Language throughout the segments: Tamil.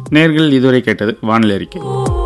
நேர்கள் இதுவரை கேட்டது வானிலை அறிக்கை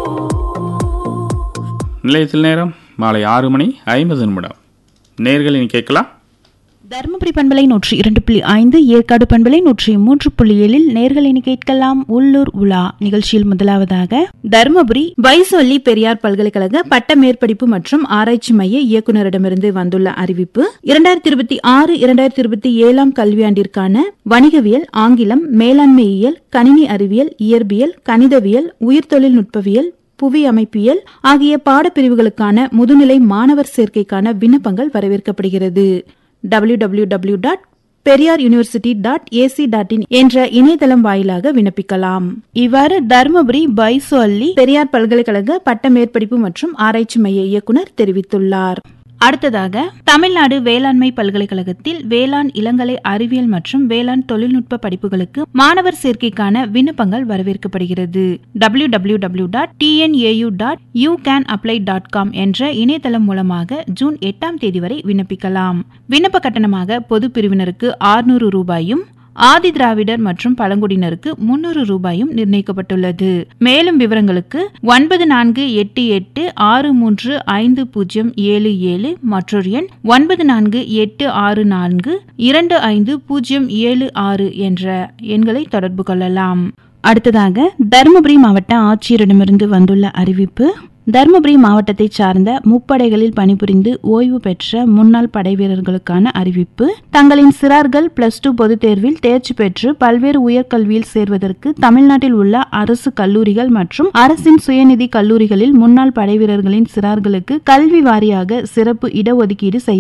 நிலையத்தில் நேரம் மாலை ஆறு மணி ஐம்பது நிமிடம் நேர்கள் இனி கேட்கலாம் தருமபுரி பண்பலை நூற்றி இரண்டு புள்ளி ஐந்து ஏற்காடு பண்பலை நூற்றி மூன்று புள்ளி ஏழில் நேர்களினி கேட்கலாம் உள்ளூர் உலா நிகழ்ச்சியில் முதலாவதாக தருமபுரி வைசொல்லி பெரியார் பல்கலைக்கழக பட்ட மேற்படிப்பு மற்றும் ஆராய்ச்சி மைய இயக்குநரிடமிருந்து வந்துள்ள அறிவிப்பு இரண்டாயிரத்தி இருபத்தி ஆறு இரண்டாயிரத்தி இருபத்தி ஏழாம் கல்வியாண்டிற்கான வணிகவியல் ஆங்கிலம் மேலாண்மையியல் கணினி அறிவியல் இயற்பியல் கணிதவியல் உயிர் தொழில்நுட்பவியல் புவி அமைப்பியல் ஆகிய பாடப்பிரிவுகளுக்கான முதுநிலை மாணவர் சேர்க்கைக்கான விண்ணப்பங்கள் வரவேற்கப்படுகிறது W W W dot Periyar university dot AC dot in என்ற இணையதளம் வாயிலாக விண்ணப்பிக்கலாம் இவ்வாறு தருமபுரி பைசோல்லி பெரியார் பல்கலைக்கழக பட்ட மேற்படிப்பு மற்றும் ஆராய்ச்சி மைய இயக்குனர் தெரிவித்துள்ளார் அடுத்ததாக தமிழ்நாடு வேளாண்மை பல்கலைக்கழகத்தில் வேளாண் இளங்கலை அறிவியல் மற்றும் வேளாண் தொழில்நுட்ப படிப்புகளுக்கு மாணவர் சேர்க்கைக்கான விண்ணப்பங்கள் வரவேற்கப்படுகிறது W W W dot TNAU dot you can apply dot com என்ற இணையதளம் மூலமாக ஜூன் எட்டாம் தேதி வரை விண்ணப்பிக்கலாம் விண்ணப்ப கட்டணமாக பொது பிரிவினருக்கு ஆறுநூறு ரூபாயும் ஆதி திராவிடர் மற்றும் பழங்குடியினருக்கு முன்னூறு ரூபாயும் நிர்ணயிக்கப்பட்டுள்ளது மேலும் விவரங்களுக்கு ஒன்பது நான்கு எட்டு எட்டு ஆறு மூன்று ஐந்து பூஜ்ஜியம் ஏழு ஏழு மற்றொரு எண் ஒன்பது நான்கு எட்டு ஆறு நான்கு இரண்டு ஐந்து பூஜ்ஜியம் ஏழு ஆறு என்ற எண்களை தொடர்பு கொள்ளலாம் அடுத்ததாக தருமபுரி மாவட்ட ஆட்சியரிடமிருந்து வந்துள்ள அறிவிப்பு தருமபுரி மாவட்டத்தை சார்ந்த முப்படைகளில் பணிபுரிந்து ஓய்வு பெற்ற முன்னாள் படை வீரர்களுக்கான அறிவிப்பு தங்களின் சிறார்கள் பிளஸ் டூ பொதுத் தேர்வில் தேர்ச்சி பெற்று பல்வேறு உயர்கல்வியில் சேர்வதற்கு தமிழ்நாட்டில் உள்ள அரசு கல்லூரிகள் மற்றும் அரசின் சுயநிதி கல்லூரிகளில் முன்னாள் படை வீரர்களின் சிறார்களுக்கு கல்வி வாரியாக சிறப்பு இடஒதுக்கீடு செய்ய